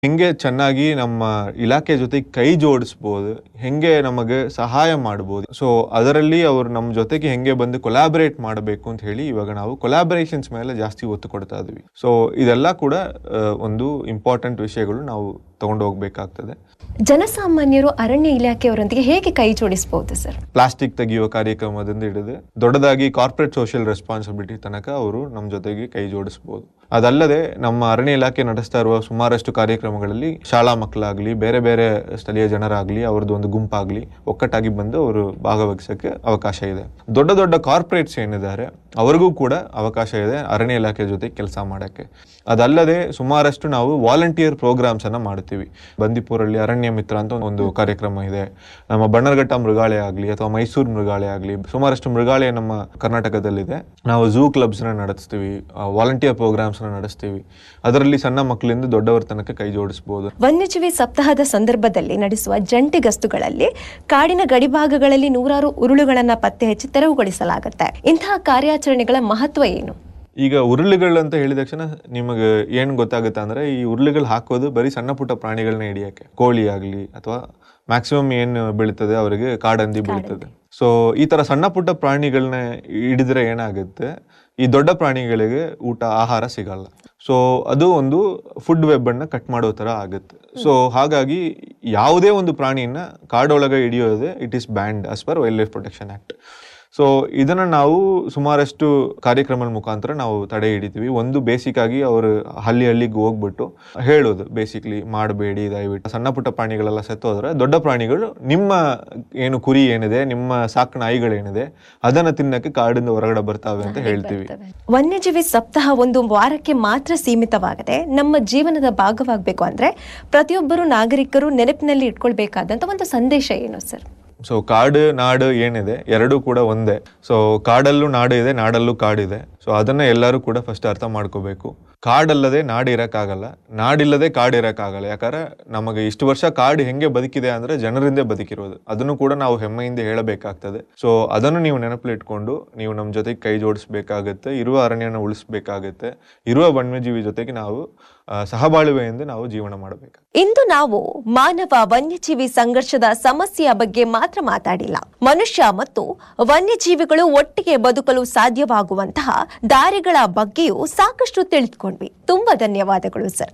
ಹೆಂಗೆ ಚೆನ್ನಾಗಿ ನಮ್ಮ ಇಲಾಖೆ ಜೊತೆ ಕೈ ಜೋಡಿಸ್ಬೋದು ಹೆಂಗೆ ನಮಗೆ ಸಹಾಯ ಮಾಡ್ಬೋದು ಸೊ ಅದರಲ್ಲಿ ಅವರು ನಮ್ಮ ಜೊತೆಗೆ ಹೆಂಗೆ ಬಂದು ಕೊಲಾಬರೇಟ್ ಮಾಡಬೇಕು ಅಂತ ಹೇಳಿ ಇವಾಗ ನಾವು ಕೊಲಾಬರೇಷನ್ಸ್ ಮೇಲೆ ಜಾಸ್ತಿ ಒತ್ತು ಕೊಡ್ತಾ ಇದ್ವಿ ಸೊ ಇದೆಲ್ಲ ಕೂಡ ಆ, ಒಂದು ಇಂಪಾರ್ಟೆಂಟ್ ವಿಷಯಗಳು ನಾವು ತಗೊಂಡು ಹೋಗ್ಬೇಕಾಗ್ತದೆ ಜನಸಾಮಾನ್ಯರು ಅರಣ್ಯ ಇಲಾಖೆಯವರೊಂದಿಗೆ ಹೇಗೆ ಕೈ ಜೋಡಿಸಬಹುದು ಸರ್ ಪ್ಲಾಸ್ಟಿಕ್ ತೆಗೆಯುವ ಕಾರ್ಯಕ್ರಮದಿಂದ ಹಿಡಿದು ದೊಡ್ಡದಾಗಿ ಕಾರ್ಪೊರೇಟ್ ಸೋಷಿಯಲ್ ರೆಸ್ಪಾನ್ಸಿಬಿಲಿಟಿ ತನಕ ಅವರು ನಮ್ಮ ಜೊತೆಗೆ ಕೈ ಜೋಡಿಸ್ಬೋದು ಅದಲ್ಲದೆ ನಮ್ಮ ಅರಣ್ಯ ಇಲಾಖೆ ನಡೆಸ್ತಾ ಇರುವ ಸುಮಾರಷ್ಟು ಕಾರ್ಯಕ್ರಮಗಳಲ್ಲಿ ಶಾಲಾ ಮಕ್ಕಳಾಗ್ಲಿ ಬೇರೆ ಬೇರೆ ಸ್ಥಳೀಯ ಜನರಾಗ್ಲಿ ಅವ್ರದ್ದು ಒಂದು ಗುಂಪಾಗ್ಲಿ ಒಕ್ಕಟ್ಟಾಗಿ ಬಂದು ಅವರು ಭಾಗವಹಿಸಕ್ಕೆ ಅವಕಾಶ ಇದೆ ದೊಡ್ಡ ದೊಡ್ಡ ಕಾರ್ಪೊರೇಟ್ಸ್ ಏನಿದ್ದಾರೆ ಅವ್ರಿಗೂ ಕೂಡ ಅವಕಾಶ ಇದೆ ಅರಣ್ಯ ಇಲಾಖೆ ಜೊತೆ ಕೆಲಸ ಮಾಡಕ್ಕೆ ಅದಲ್ಲದೆ ಸುಮಾರಷ್ಟು ನಾವು ವಾಲಂಟಿಯರ್ ಪ್ರೋಗ್ರಾಮ್ಸ್ ಅನ್ನ ಮಾಡ್ತೀವಿ ಬಂದಿಪುರಲ್ಲಿ ಅರಣ್ಯ ಮಿತ್ರ ಅಂತ ಒಂದು ಕಾರ್ಯಕ್ರಮ ಇದೆ ನಮ್ಮ ಬಣ್ಣರ್ಘಟ್ಟ ಮೃಗಾಲಯ ಆಗಲಿ ಅಥವಾ ಮೈಸೂರು ಮೃಗಾಲಯ ಆಗಲಿ ಸುಮಾರಷ್ಟು ಮೃಗಾಲಯ ನಮ್ಮ ಕರ್ನಾಟಕದಲ್ಲಿದೆ ನಾವು ಝೂ ಕ್ಲಬ್ಸ್ ನ ನಡೆಸ್ತೀವಿ ವಾಲಂಟಿಯರ್ ಪ್ರೋಗ್ರಾಮ್ಸ್ ನ ನಡೆಸ್ತೀವಿ ಅದರಲ್ಲಿ ಸಣ್ಣ ಮಕ್ಕಳಿಂದ ದೊಡ್ಡವರ ತನಕ ಕೈ ಜೋಡಿಸಬಹುದು ವನ್ಯಜೀವಿ ಸಪ್ತಾಹದ ಸಂದರ್ಭದಲ್ಲಿ ನಡೆಸುವ ಜಂಟಿ ಗಸ್ತುಗಳಲ್ಲಿ ಕಾಡಿನ ಗಡಿಭಾಗಗಳಲ್ಲಿ ನೂರಾರು ಉರುಳುಗಳನ್ನ ಪತ್ತೆ ಹಚ್ಚಿ ತೆರವುಗೊಳಿಸಲಾಗುತ್ತೆ ಇಂತಹ ಕಾರ್ಯಾಚರಣೆಗಳ ಮಹತ್ವ ಏನು ಈಗ ಉರುಳುಗಳು ಅಂತ ಹೇಳಿದ ತಕ್ಷಣ ನಿಮಗೆ ಏನು ಗೊತ್ತಾಗುತ್ತೆ ಅಂದ್ರೆ ಈ ಉರುಳುಗಳು ಹಾಕೋದು ಬರೀ ಸಣ್ಣ ಪುಟ್ಟ ಪ್ರಾಣಿಗಳನ್ನ ಹಿಡಿಯಕ್ಕೆ ಕೋಳಿ ಆಗಲಿ ಅಥವಾ ಮ್ಯಾಕ್ಸಿಮಮ್ ಏನು ಬೀಳ್ತದೆ ಅವರಿಗೆ ಕಾಡಂದಿ ಬೀಳ್ತದೆ ಸೊ ಈ ತರ ಸಣ್ಣ ಪುಟ್ಟ ಪ್ರಾಣಿಗಳನ್ನ ಹಿಡಿದ್ರೆ ಏನಾಗುತ್ತೆ ಈ ದೊಡ್ಡ ಪ್ರಾಣಿಗಳಿಗೆ ಊಟ ಆಹಾರ ಸಿಗಲ್ಲ ಸೊ ಅದು ಒಂದು ಫುಡ್ ವೆಬ್ ಅನ್ನ ಕಟ್ ಮಾಡೋ ತರ ಆಗುತ್ತೆ ಸೊ ಹಾಗಾಗಿ ಯಾವುದೇ ಒಂದು ಪ್ರಾಣಿಯನ್ನ ಕಾಡೊಳಗೆ ಹಿಡಿಯೋದೇ it is banned as per wildlife protection act so ಇದನ್ನ ನಾವು ಸುಮಾರಷ್ಟು ಕಾರ್ಯಕ್ರಮದ ಮುಖಾಂತರ ನಾವು ತಡೆ ಹಿಡಿತೀವಿ ಒಂದು ಬೇಸಿಕ್ ಆಗಿ ಅವರು ಹಳ್ಳಿ ಹಳ್ಳಿಗೆ ಹೋಗ್ಬಿಟ್ಟು ಹೇಳೋದು ಬೇಸಿಕ್ಲಿ ಮಾಡಬೇಡಿ ದಯವಿಟ್ಟು ಸಣ್ಣ ಪುಟ್ಟ ಪ್ರಾಣಿಗಳೆಲ್ಲ ಸತ್ತೋದ್ರೆ ದೊಡ್ಡ ಪ್ರಾಣಿಗಳು ನಿಮ್ಮ ಏನು ಕುರಿ ಏನಿದೆ ನಿಮ್ಮ ಸಾಕು ನಾಯಿಗಳೇನಿದೆ ಅದನ್ನ ತಿನ್ನಕ್ಕೆ ಕಾಡಿಂದ ಹೊರಗಡೆ ಬರ್ತಾವೆ ಅಂತ ಹೇಳ್ತೀವಿ ವನ್ಯಜೀವಿ ಸಪ್ತಾಹ ಒಂದು ವಾರಕ್ಕೆ ಮಾತ್ರ ಸೀಮಿತವಾಗದೆ ನಮ್ಮ ಜೀವನದ ಭಾಗವಾಗಬೇಕು ಅಂದ್ರೆ ಪ್ರತಿಯೊಬ್ಬರು ನಾಗರಿಕರು ನೆನಪಿನಲ್ಲಿ ಇಟ್ಕೊಳ್ಬೇಕಾದಂತ ಒಂದು ಸಂದೇಶ ಏನು ಸರ್ ಸೊ ಕಾಡು ನಾಡು ಏನಿದೆ ಎರಡೂ ಕೂಡ ಒಂದೇ ಸೊ ಕಾಡಲ್ಲೂ ನಾಡು ಇದೆ ನಾಡಲ್ಲೂ ಕಾಡಿದೆ ಸೊ ಅದನ್ನ ಎಲ್ಲರೂ ಕೂಡ ಫಸ್ಟ್ ಅರ್ಥ ಮಾಡ್ಕೋಬೇಕು ಕಾಡಲ್ಲದೆ ನಾಡು ಇರಕ್ಕಾಗಲ್ಲ ನಾಡಿಲ್ಲದೆ ಕಾಡು ಇರಕ್ಕಾಗಲ್ಲ ಯಾಕಂದ್ರೆ ನಮಗೆ ಇಷ್ಟು ವರ್ಷ ಕಾಡು ಹೆಂಗೆ ಬದುಕಿದೆ ಅಂದ್ರೆ ಜನರಿಂದ ಬದುಕಿರೋದು ಅದನ್ನು ಕೂಡ ನಾವು ಹೆಮ್ಮೆಯಿಂದ ಹೇಳಬೇಕಾಗ್ತದೆ ಸೊ ಅದನ್ನು ನೀವು ನೆನಪಲ್ಲಿಟ್ಕೊಂಡು ನೀವು ನಮ್ಮ ಜೊತೆಗೆ ಕೈ ಜೋಡಿಸ್ಬೇಕಾಗತ್ತೆ ಇರುವ ಅರಣ್ಯನ ಉಳಿಸ್ಬೇಕಾಗತ್ತೆ ಇರುವ ವನ್ಯಜೀವಿ ಜೊತೆಗೆ ನಾವು ಆ, ಸಹಬಾಳ್ವೆಯಿಂದ ನಾವು ಜೀವನ ಮಾಡಬೇಕು ಇಂದು ನಾವು ಮಾನವ ವನ್ಯಜೀವಿ ಸಂಘರ್ಷದ ಸಮಸ್ಯೆಯ ಬಗ್ಗೆ ಮಾತ್ರ ಮಾತಾಡಿಲ್ಲ ಮನುಷ್ಯ ಮತ್ತು ವನ್ಯಜೀವಿಗಳು ಒಟ್ಟಿಗೆ ಬದುಕಲು ಸಾಧ್ಯವಾಗುವಂತಹ ದಾರಿಗಳ ಬಗ್ಗೆಯೂ ಸಾಕಷ್ಟು ತಿಳಿದುಕೊಂಡ್ವಿ ತುಂಬಾ ಧನ್ಯವಾದಗಳು ಸರ್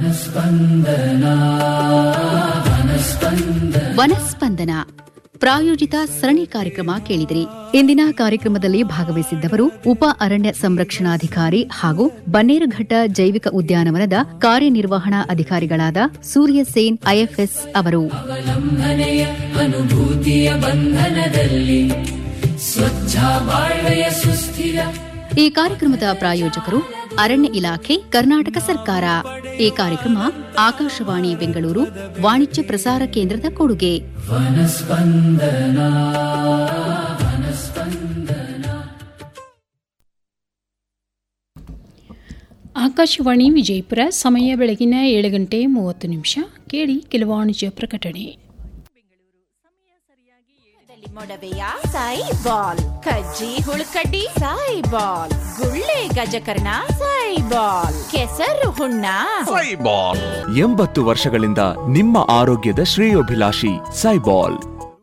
ವನಸ್ಪಂದನ ಪ್ರಾಯೋಜಿತ ಸರಣಿ ಕಾರ್ಯಕ್ರಮ ಕೇಳಿದಿರಿ ಇಂದಿನ ಕಾರ್ಯಕ್ರಮದಲ್ಲಿ ಭಾಗವಹಿಸಿದ್ದವರು ಉಪ ಅರಣ್ಯ ಸಂರಕ್ಷಣಾಧಿಕಾರಿ ಹಾಗೂ ಬನ್ನೇರುಘಟ್ಟ ಜೈವಿಕ ಉದ್ಯಾನವನದ ಕಾರ್ಯನಿರ್ವಹಣಾ ಅಧಿಕಾರಿಗಳಾದ ಸೂರ್ಯ ಸೇನ್ ಐಎಫ್ಎಸ್ ಅವರು ಅವಲಂಬನೆಯ ಅನುಭೂತಿಯ ಬಂಧನದಲ್ಲಿ ಸ್ವಚ್ಛ ಬಾಳ್ವೆಯ ಸುಸ್ಥಿರ ಈ ಕಾರ್ಯಕ್ರಮದ ಪ್ರಾಯೋಜಕರು ಅರಣ್ಯ ಇಲಾಖೆ ಕರ್ನಾಟಕ ಸರ್ಕಾರ ಈ ಕಾರ್ಯಕ್ರಮ ಆಕಾಶವಾಣಿ ಬೆಂಗಳೂರು ವಾಣಿಜ್ಯ ಪ್ರಸಾರ ಕೇಂದ್ರದ ಕೊಡುಗೆ ವನಸ್ಪಂದನ ಆಕಾಶವಾಣಿ ವಿಜಯಪುರ ಸಮಯ ಬೆಳಗಿನ ಏಳು ಗಂಟೆ ಮೂವತ್ತು ನಿಮಿಷ ಕೇಳಿ ಕೆಲವು ವಾಣಿಜ್ಯ ಪ್ರಕಟಣೆ ಮೊಡವೆಯ ಸಾಯಿ ಬಾಲ್ ಕಜ್ಜಿ ಹುಳುಕಡ್ಡಿ ಸಾಯಿ ಬಾಲ್ ಗುಳ್ಳೆ ಗಜಕರ್ಣ ಸಾಯಿ ಬಾಲ್ ಕೆಸರು ಹುಣ್ಣ ಸೈಬಾಲ್ ಎಂಬತ್ತು ವರ್ಷಗಳಿಂದ ನಿಮ್ಮ ಆರೋಗ್ಯದ ಶ್ರೇಯೋಭಿಲಾಷಿ ಸೈಬಾಲ್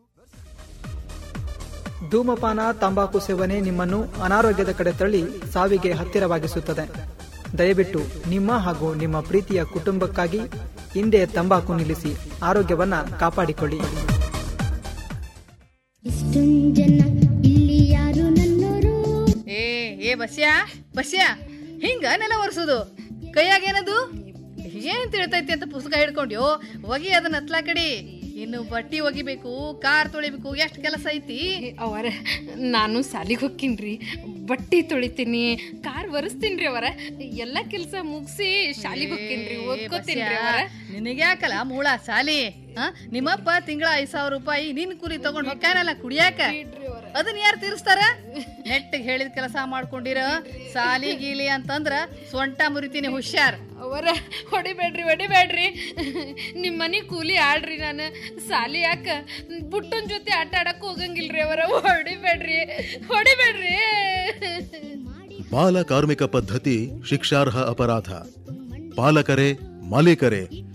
ಧೂಮಪಾನ ತಂಬಾಕು ಸೇವನೆ ನಿಮ್ಮನ್ನು ಅನಾರೋಗ್ಯದ ಕಡೆ ತಳ್ಳಿ ಸಾವಿಗೆ ಹತ್ತಿರವಾಗಿಸುತ್ತದೆ ದಯವಿಟ್ಟು ನಿಮ್ಮ ಹಾಗೂ ನಿಮ್ಮ ಪ್ರೀತಿಯ ಕುಟುಂಬಕ್ಕಾಗಿ ಹಿಂದೆ ತಂಬಾಕು ನಿಲ್ಲಿಸಿ ಆರೋಗ್ಯವನ್ನ ಕಾಪಾಡಿಕೊಳ್ಳಿ ಇಷ್ಟೊಂದ್ ಜನ ಇಲ್ಲಿ ಯಾರು ನನ್ನೋರು ಏ ಏ ಬಸ್ಯಾ ಬಸ್ಯಾ ಹಿಂಗ ನೆಲ ಒರೆಸೋದು ಕೈಯಾಗ ಏನದು ಏನ್ ತಿಳ್ತೈತಿ ಅಂತ ಪುಸ್ತಕ ಹಿಡ್ಕೊಂಡ್ಯೋ ಒಗಿ ಅದನ್ನ ಹತ್ಲಾ ಕಡಿ ಇನ್ನು ಬಟ್ಟಿ ಒಗಿಬೇಕು ಕಾರ್ ತೊಳಿಬೇಕು ಎಷ್ಟು ಕೆಲಸ ಐತಿ ಅವರ ನಾನು ಸಾಲಿಗೆ ಹೋಗ್ತೀನ್ರಿ ಬಟ್ಟೆ ತೊಳಿತೀನಿ ಕಾರ್ ಒರೆಸ್ತೀನ್ರಿ ಅವರ ಎಲ್ಲ ಕೆಲಸ ಮುಗಿಸಿ ಶಾಲಿಗೆ ಹೋಗ್ತೀನ್ರಿ ಓದ್ಕೋತೀನ್ರಿ ಅವರ ನಿನಗ್ಯಾಕಲ್ಲ ಮೂಳ ಸಾಲಿ ಆ? ನಿಮ್ಮಪ್ಪ ತಿಂಗಳ ಐದ್ ಸಾವಿರ ರೂಪಾಯಿ ನಿನ್ ಕುರಿ ತಗೊಂಡ್ ಹೊಕ್ಕಾನಲ್ಲ ಕುಡಿಯಾಕ ಅದನ್ನ ಯಾರು ತೀರಿಸ್ತಾರ ನೆಟ್ಟಿಗೆ ಹೇಳಿದ ಕೆಲಸ ಮಾಡ್ಕೊಂಡಿರ ಸಾಲಿ ಗೀಲಿ ಅಂತಂದ್ರ ಸೊಂಟ ಮುರಿತೀನಿ ಹುಷಾರ್ ಅವರ ಹೊಡಿಬೇಡ್ರಿ ಹೊಡಿಬೇಡ್ರಿ ನಿಮ್ಮ ಮನೆ ಕೂಲಿ ಆಡ್ರಿ ನಾನು ಸಾಲಿ ಯಾಕ ಬುಟ್ಟನ್ ಜೊತೆ ಆಟ ಆಡಕ್ ಹೋಗಂಗಿಲ್ರಿ ಅವರ ಹೊಡಿಬೇಡ್ರಿ ಹೊಡಿಬೇಡ್ರಿ ಬಾಲ ಕಾರ್ಮಿಕ ಪದ್ಧತಿ ಶಿಕ್ಷಾರ್ಹ ಅಪರಾಧ ಪಾಲಕರೇ ಮಾಲೀಕರೇ